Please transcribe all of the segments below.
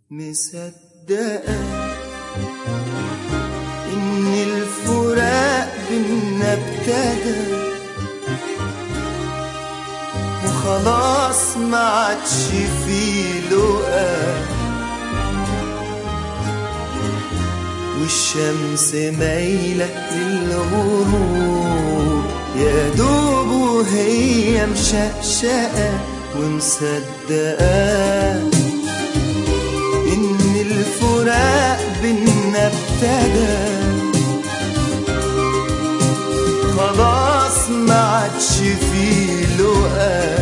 مصدقة إن الفراق بينا ابتدى وخلاص ما عادش فيه لقا والشمس مايلة للغروب يا دوب وهي مشقشقة ومصدقة إن الفراق بينا ابتدى خلاص ما عادش فيه لقا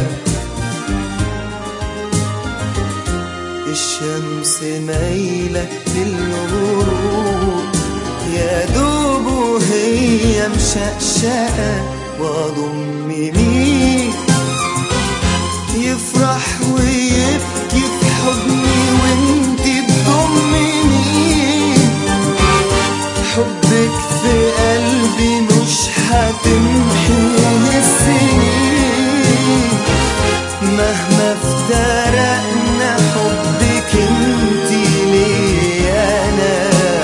الشمس مايلة للغروب يا دوب وهي مشقشقة واضم مين يفرح ويبكي في حضني وانت تضمني حبك في قلبي مش هتمحي السنين مهما افترقنا حبك انت ليا انا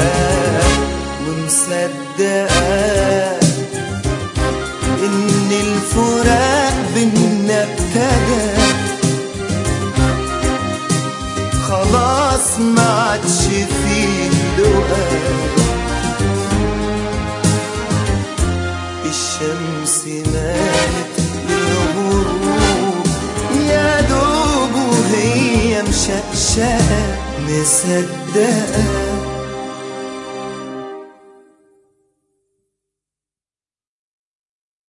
ومصدقه ان الفراق بينا ابتدى خلاص ما عادش فيه لقا الشمس مالت للغروب يا دوب وهي مشقشقة مصدقة